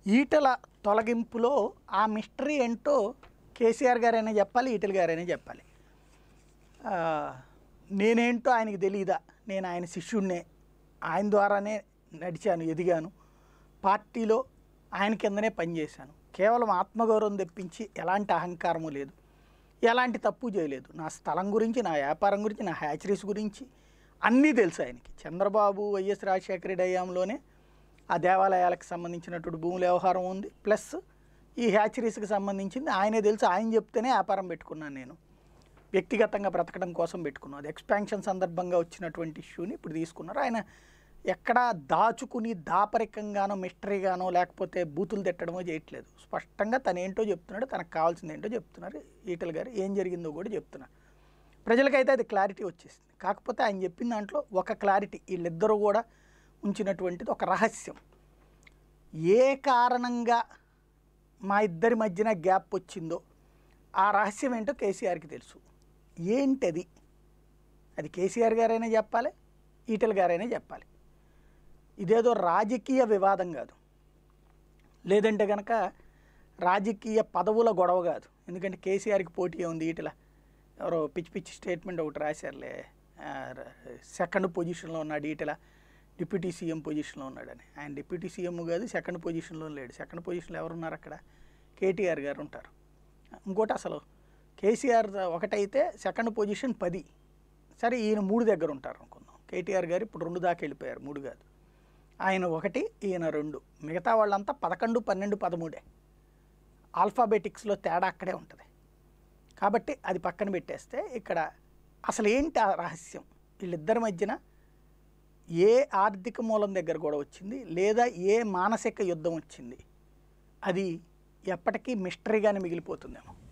ఈటల తొలగింపులో ఆ మిస్టరీ ఏంటో కేసీఆర్ గారైనా చెప్పాలి ఈటల గారైనా చెప్పాలి ఆ, నేనేంటో ఆయనకి తెలియదా నేను ఆయన శిష్యుడినే ఆయన ద్వారానే నడిచాను ఎదిగాను పార్టీలో ఆయన కిందనే పనిచేశాను కేవలం ఆత్మగౌరవం తెప్పించి ఎలాంటి అహంకారము లేదు ఎలాంటి తప్పు చేయలేదు నా స్థలం గురించి నా వ్యాపారం గురించి నా హ్యాచరీస్ గురించి అన్నీ తెలుసు ఆయనకి చంద్రబాబు వైఎస్ రాజశేఖర రెడ్డి హయాంలోనే ఆ దేవాలయాలకు సంబంధించినటువంటి భూముల వ్యవహారం ఉంది ప్లస్ ఈ హ్యాచరీస్కి సంబంధించింది ఆయనే తెలుసు ఆయన చెప్తేనే వ్యాపారం పెట్టుకున్నాను నేను వ్యక్తిగతంగా బ్రతకడం కోసం పెట్టుకున్నాం అది ఎక్స్పాన్షన్ సందర్భంగా వచ్చినటువంటి ఇష్యూని ఇప్పుడు తీసుకున్నారు ఆయన ఎక్కడా దాచుకుని దాపరికంగానో మిస్టరీగానో లేకపోతే బూతులు తిట్టడమో చేయట్లేదు స్పష్టంగా తను ఏంటో చెప్తున్నాడు తనకు కావాల్సింది ఏంటో చెప్తున్నారు ఈటల గారు ఏం జరిగిందో కూడా చెప్తున్నారు ప్రజలకైతే అది క్లారిటీ వచ్చేసింది కాకపోతే ఆయన చెప్పిన దాంట్లో ఒక క్లారిటీ వీళ్ళిద్దరూ కూడా ఉంచినటువంటిది ఒక రహస్యం ఏ కారణంగా మా ఇద్దరి మధ్యన గ్యాప్ వచ్చిందో ఆ రహస్యం ఏంటో కేసీఆర్కి తెలుసు ఏంటది అది కేసీఆర్ గారైనా చెప్పాలి ఈటల గారైనా చెప్పాలి ఇదేదో రాజకీయ వివాదం కాదు లేదంటే కనుక రాజకీయ పదవుల గొడవ కాదు ఎందుకంటే కేసీఆర్కి పోటీ ఉంది ఈటల ఎవరో పిచ్చి పిచ్చి స్టేట్మెంట్ ఒకటి రాశారులే ఆ, సెకండ్ పొజిషన్లో ఉన్నాడు ఈటల డిప్యూటీ సీఎం పొజిషన్లో ఉన్నాడని ఆయన డిప్యూటీ సీఎం కాదు సెకండ్ పొజిషన్లో లేడు సెకండ్ పొజిషన్లో ఎవరు ఉన్నారు అక్కడ కేటీఆర్ గారు ఉంటారు ఇంకోటి అసలు కేసీఆర్ ఒకటైతే సెకండ్ పొజిషన్ పది సరే ఈయన మూడు దగ్గర ఉంటారు అనుకుందాం కేటీఆర్ గారు ఇప్పుడు రెండు దాకా వెళ్ళిపోయారు మూడు కాదు ఆయన ఒకటి ఈయన రెండు మిగతా వాళ్ళంతా పదకొండు పన్నెండు పదమూడే ఆల్ఫాబెటిక్స్లో తేడా అక్కడే ఉంటుంది కాబట్టి అది పక్కన పెట్టేస్తే ఇక్కడ అసలు ఏంటి ఆ రహస్యం వీళ్ళిద్దరి మధ్యన ఏ ఆర్థిక మూలం దగ్గర కూడా వచ్చింది లేదా ఏ మానసిక యుద్ధం వచ్చింది అది ఎప్పటికీ మిస్టరీగానే మిగిలిపోతుందేమో